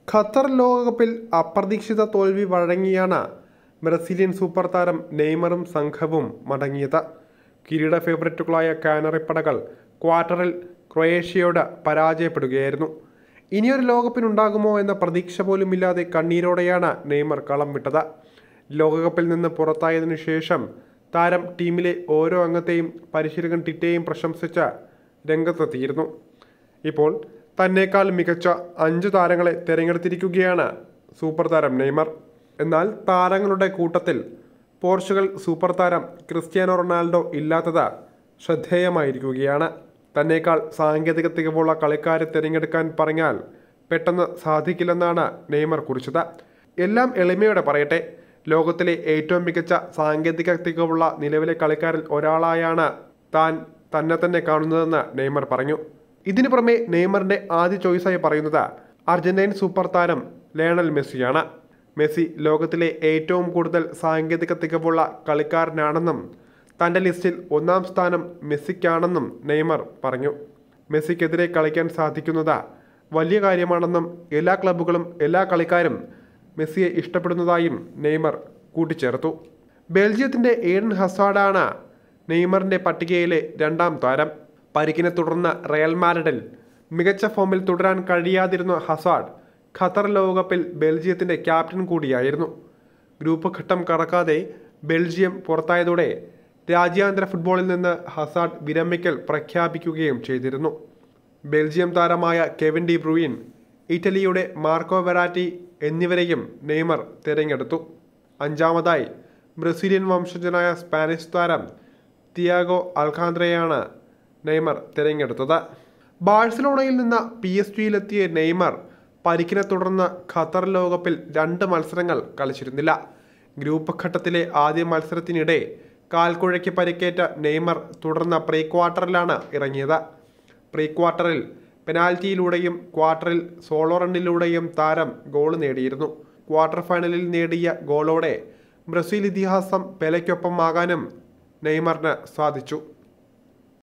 Qatar ലോകകപ്പിൽ അപ്രതീക്ഷിത തോൽവി വഴങ്ങിയാണ് ബ്രസീലിയൻ സൂപ്പർ താരം നെയ്മറും സംഘവും മടങ്ങിയത് കിരീട ഫേവററ്റുകളായ കാനറിപ്പടകൾ ക്വാർട്ടറിൽ ക്രൊയേഷ്യയോട് പരാജയപ്പെടുകയായിരുന്നു ഇനിയൊരു ലോകകപ്പിനുണ്ടാകുമോ എന്ന പ്രതീക്ഷ പോലുമില്ലാതെ കണ്ണീരോടെയാണ് നെയ്മർ കളം വിട്ടത് ലോകകപ്പിൽ നിന്ന് പുറത്തായതിനു ശേഷം താരം ടീമിലെ ഓരോ അംഗത്തെയും പരിശീലകൻ ടിറ്റയെയും പ്രശംസിച്ച് രംഗത്തെത്തിയിരുന്നു ഇപ്പോൾ തന്നേക്കാൾ മികച്ച അഞ്ചു താരങ്ങളെ തിരഞ്ഞെടുത്തിരിക്കുകയാണ് സൂപ്പർ താരം നെയ്മർ എന്നാൽ താരങ്ങളുടെ കൂട്ടത്തിൽ പോർച്ചുഗൽ സൂപ്പർ താരം ക്രിസ്ത്യാനോ റൊണാൾഡോ ഇല്ലാത്തത് ശ്രദ്ധേയമായിരിക്കുകയാണ് തന്നേക്കാൾ സാങ്കേതിക തികവുള്ള കളിക്കാരെ തിരഞ്ഞെടുക്കാൻ പറഞ്ഞാൽ പെട്ടെന്ന് സാധിക്കില്ലെന്നാണ് നെയ്മർ കുറിച്ചത് എല്ലാം എളിമയോടെ പറയട്ടെ ലോകത്തിലെ ഏറ്റവും മികച്ച സാങ്കേതിക തികവുള്ള നിലവിലെ കളിക്കാരിൽ ഒരാളായാണ് താൻ തന്നെ തന്നെ കാണുന്നതെന്ന് നെയ്മർ പറഞ്ഞു ഇതിനു പുറമെ നെയ്മറിന്റെ ആദ്യ ചോയ്സായി പറയുന്നത് അർജന്റീൻ സൂപ്പർ താരം ലയണൽ മെസ്സിയാണ് മെസ്സി ലോകത്തിലെ ഏറ്റവും കൂടുതൽ സാങ്കേതിക തികവുള്ള കളിക്കാരനാണെന്നും തൻ്റെ ലിസ്റ്റിൽ ഒന്നാം സ്ഥാനം മെസ്സിക്കാണെന്നും നെയ്മർ പറഞ്ഞു മെസ്സിക്കെതിരെ കളിക്കാൻ സാധിക്കുന്നത് വലിയ കാര്യമാണെന്നും എല്ലാ ക്ലബ്ബുകളും എല്ലാ കളിക്കാരും മെസ്സിയെ ഇഷ്ടപ്പെടുന്നതായും നെയ്മർ കൂട്ടിച്ചേർത്തു ബെൽജിയത്തിൻ്റെ ഏഡൻ ഹസാഡാണ് നെയ്മറിൻ്റെ പട്ടികയിലെ രണ്ടാം താരം പരിക്കിനെ തുടർന്ന് റയൽ മാഡ്രിഡിൽ മികച്ച ഫോമിൽ തുടരാൻ കഴിയാതിരുന്ന ഹസാഡ് ഖത്തർ ലോകകപ്പിൽ ബെൽജിയത്തിൻ്റെ ക്യാപ്റ്റൻ കൂടിയായിരുന്നു ഗ്രൂപ്പ് ഘട്ടം കടക്കാതെ ബെൽജിയം പുറത്തായതോടെ രാജ്യാന്തര ഫുട്ബോളിൽ നിന്ന് ഹസാഡ് വിരമിക്കൽ പ്രഖ്യാപിക്കുകയും ചെയ്തിരുന്നു ബെൽജിയം താരമായ കെവിൻ ഡി ബ്രൂയിൻ ഇറ്റലിയുടെ മാർക്കോ വെറാറ്റി എന്നിവരെയും നെയ്മർ തിരഞ്ഞെടുത്തു അഞ്ചാമതായി ബ്രസീലിയൻ വംശജനായ സ്പാനിഷ് താരം തിയാഗോ അൽഖാന്ദ്രയാണ് നെയ്മർ തിരഞ്ഞെടുത്തത് ബാഴ്സലോണയിൽ നിന്ന് പി എസ് ജിയിലെത്തിയ നെയ്മർ പരിക്കിനെ തുടർന്ന് ഖത്തർ ലോകകപ്പിൽ രണ്ട് മത്സരങ്ങൾ കളിച്ചിരുന്നില്ല ഗ്രൂപ്പ് ഘട്ടത്തിലെ ആദ്യ മത്സരത്തിനിടെ കാൽക്കുഴയ്ക്ക് പരിക്കേറ്റ നെയ്മർ തുടർന്ന് പ്രീ ക്വാർട്ടറിലാണ് ഇറങ്ങിയത് പ്രീ ക്വാർട്ടറിൽ പെനാൽറ്റിയിലൂടെയും ക്വാർട്ടറിൽ സോളോ റണ്ണിലൂടെയും താരം ഗോൾ നേടിയിരുന്നു ക്വാർട്ടർ ഫൈനലിൽ നേടിയ ഗോളോടെ ബ്രസീൽ ഇതിഹാസം പെലയ്ക്കൊപ്പമാകാനും നെയ്മറിന് സാധിച്ചു